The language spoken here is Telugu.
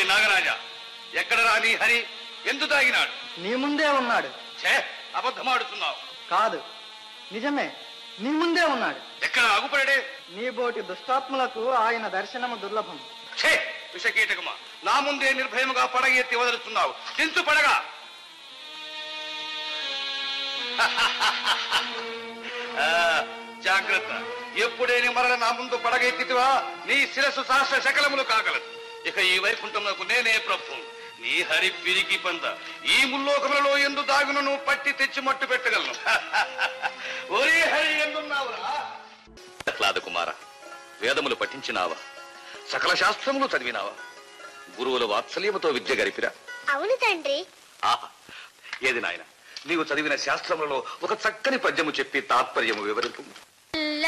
నాగరాజా ఎక్కడరా నీ హరి ఎందు తాగినాడు నీ ముందే ఉన్నాడు ఛే అబద్ధమాడుతున్నావు కాదు నిజమే నీ ముందే ఉన్నాడు ఎక్కడ అగుపడే నీ బోటి దుష్టాత్ములకు ఆయన దర్శనము దుర్లభం ఛే విషకీటకమా నా ముందే నిర్భయముగా పడగ ఎత్తి వదులుతున్నావు దించు పడగా ఆ, జాగ్రత్త ఎప్పుడేని మరల నా ముందు పడగ ఎత్తితివా నీ శిరస్సు సహస్ర శకలములు కాగలదు ఇక ఈ వైకుంఠమునకు నేనే ప్రభు నీ హరి పిరికి పంద ఈ ముల్లోకములలో ఎందు దాగును నువ్వు పట్టి తెచ్చి మట్టు పెట్టగలను ఒరే హరి ఎందున్నావురా ప్రహ్లాద కుమార వేదములు పఠించినావా సకల శాస్త్రములు చదివినావా గురువుల వాత్సల్యముతో విద్య గరిపిరా అవును తండ్రి ఆహా ఏది నాయన నీవు చదివిన శాస్త్రములలో ఒక చక్కని పద్యము చెప్పి తాత్పర్యము వివరింపు